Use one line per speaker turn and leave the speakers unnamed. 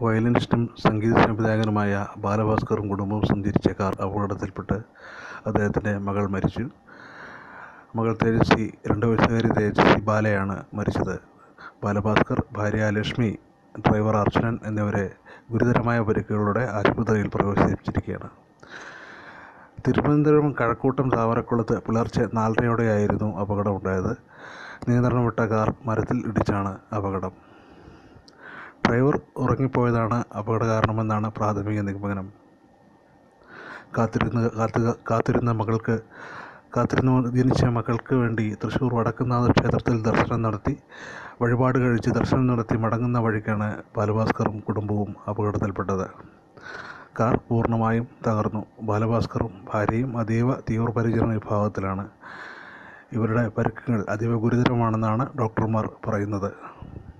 വയലിനിസ്റ്റും സംഗീത സംവിധായകനുമായ ബാലഭാസ്കറും കുടുംബവും സഞ്ചരിച്ച കാർ അപകടത്തിൽപ്പെട്ട് അദ്ദേഹത്തിൻ്റെ മകൾ മരിച്ചു മകൾ തേജസ്വി രണ്ട് വയസ്സുകാരി തേജസ്വി ബാലയാണ് മരിച്ചത് ബാലഭാസ്കർ ഭാര്യ ലക്ഷ്മി ഡ്രൈവർ അർജുനൻ എന്നിവരെ ഗുരുതരമായ പരിക്കുകളോടെ ആശുപത്രിയിൽ പ്രവേശിപ്പിച്ചിരിക്കുകയാണ് തിരുവനന്തപുരം കഴക്കൂട്ടം താമരക്കുളത്ത് പുലർച്ചെ നാലരയോടെയായിരുന്നു അപകടമുണ്ടായത് നിയന്ത്രണം വിട്ട കാർ മരത്തിൽ ഇടിച്ചാണ് അപകടം ഡ്രൈവർ ഉറങ്ങിപ്പോയതാണ് അപകട കാരണമെന്നാണ് പ്രാഥമിക നിഗമനം കാത്തിരുന്ന് കാത്തു കാത്തിരുന്ന മകൾക്ക് കാത്തിരുന്ന് ജനിച്ച മക്കൾക്ക് വേണ്ടി തൃശ്ശൂർ വടക്കുന്നാഥ ക്ഷേത്രത്തിൽ ദർശനം നടത്തി വഴിപാട് കഴിച്ച് ദർശനം നടത്തി മടങ്ങുന്ന വഴിക്കാണ് ബാലഭാസ്കറും കുടുംബവും അപകടത്തിൽപ്പെട്ടത് കാർ പൂർണ്ണമായും തകർന്നു ബാലഭാസ്കറും ഭാര്യയും അതീവ തീവ്രപരിചരണ വിഭാഗത്തിലാണ് ഇവരുടെ പരിക്കുകൾ അതീവ ഗുരുതരമാണെന്നാണ് ഡോക്ടർമാർ പറയുന്നത്